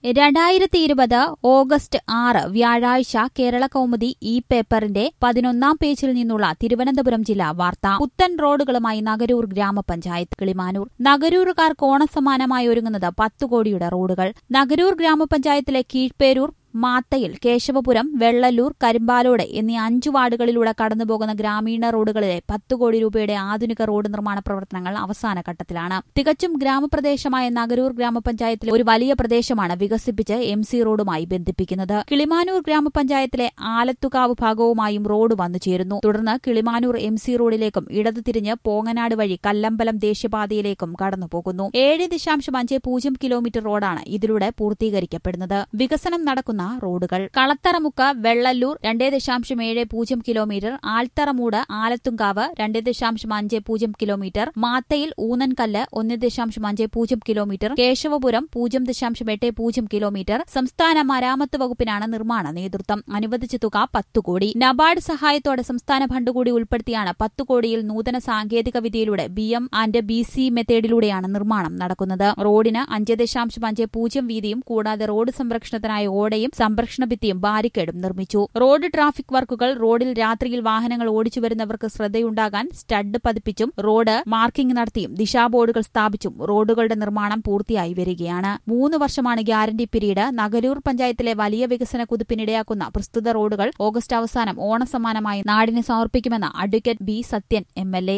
രണ്ടായിരത്തി ഇരുപത് ഓഗസ്റ്റ് ആറ് വ്യാഴാഴ്ച കേരള കൗമുദി ഈ പേപ്പറിന്റെ പതിനൊന്നാം പേജിൽ നിന്നുള്ള തിരുവനന്തപുരം ജില്ലാ വാർത്ത പുത്തൻ റോഡുകളുമായി നഗരൂർ ഗ്രാമപഞ്ചായത്ത് കിളിമാനൂർ നഗരൂറുകാർക്ക് ഓണസമാനമായി ഒരുങ്ങുന്നത് പത്തു കോടിയുടെ റോഡുകൾ നഗരൂർ ഗ്രാമപഞ്ചായത്തിലെ കീഴ്പേരൂർ മാത്തയിൽ കേശവപുരം വെള്ളല്ലൂർ കരിമ്പാലോട് എന്നീ അഞ്ചു വാർഡുകളിലൂടെ കടന്നുപോകുന്ന ഗ്രാമീണ റോഡുകളിലെ പത്ത് കോടി രൂപയുടെ ആധുനിക റോഡ് നിർമ്മാണ പ്രവർത്തനങ്ങൾ അവസാന ഘട്ടത്തിലാണ് തികച്ചും ഗ്രാമപ്രദേശമായ നഗരൂർ ഗ്രാമപഞ്ചായത്തിലെ ഒരു വലിയ പ്രദേശമാണ് വികസിപ്പിച്ച് എം സി റോഡുമായി ബന്ധിപ്പിക്കുന്നത് കിളിമാനൂർ ഗ്രാമപഞ്ചായത്തിലെ ആലത്തുകാവ് ഭാഗവുമായും റോഡ് വന്നു ചേരുന്നു തുടർന്ന് കിളിമാനൂർ എം സി റോഡിലേക്കും ഇടതു തിരിഞ്ഞ് പോങ്ങനാട് വഴി കല്ലമ്പലം ദേശീയപാതയിലേക്കും കടന്നുപോകുന്നു ഏഴ് ദശാംശം അഞ്ച് പൂജ്യം കിലോമീറ്റർ റോഡാണ് ഇതിലൂടെ പൂർത്തീകരിക്കപ്പെടുന്നത് വികസനം നടക്കുന്ന റോഡുകൾ കളത്തറമുക്ക് വെള്ളല്ലൂർ രണ്ടേ ദശാംശം ഏഴ് പൂജ്യം കിലോമീറ്റർ ആൽത്തറമൂട് ആലത്തുങ്കാവ് രണ്ടേ ദശാംശം അഞ്ച് പൂജ്യം കിലോമീറ്റർ മാത്തയിൽ ഊന്നൻകല്ല് ഒന്ന് ദശാംശം അഞ്ച് പൂജ്യം കിലോമീറ്റർ കേശവപുരം പൂജ്യം ദശാംശം എട്ട് പൂജ്യം കിലോമീറ്റർ സംസ്ഥാന മരാമത്ത് വകുപ്പിനാണ് നിർമ്മാണ നേതൃത്വം അനുവദിച്ച തുക പത്തു കോടി നബാർഡ് സഹായത്തോടെ സംസ്ഥാന ഫണ്ട് കൂടി ഉൾപ്പെടുത്തിയാണ് പത്തു കോടിയിൽ നൂതന സാങ്കേതിക വിദ്യയിലൂടെ B M and B C മെത്തേഡിലൂടെയാണ് നിർമ്മാണം നടക്കുന്നത് റോഡിന് അഞ്ച് ദശാംശം അഞ്ച് പൂജ്യം വീതിയും കൂടാതെ റോഡ് സംരക്ഷണത്തിനായി ഓടയും സംരക്ഷണ ഭിത്തിയും ബാരിക്കേഡും നിർമ്മിച്ചു റോഡ് ട്രാഫിക് വർക്കുകൾ റോഡിൽ രാത്രിയിൽ വാഹനങ്ങൾ ഓടിച്ചു വരുന്നവർക്ക് ശ്രദ്ധയുണ്ടാകാൻ സ്റ്റഡ് പതിപ്പിച്ചും റോഡ് മാർക്കിംഗ് നടത്തിയും ദിശാബോർഡുകൾ സ്ഥാപിച്ചും റോഡുകളുടെ നിർമ്മാണം പൂർത്തിയായി വരികയാണ് മൂന്ന് വർഷമാണ് ഗ്യാരണ്ടി പീരീഡ് നഗരൂർ പഞ്ചായത്തിലെ വലിയ വികസന കുതിപ്പിനിടയാക്കുന്ന പ്രസ്തുത റോഡുകൾ ഓഗസ്റ്റ് അവസാനം ഓണസമ്മാനമായി നാടിന് സമർപ്പിക്കുമെന്ന് advocate B Sathyan M L A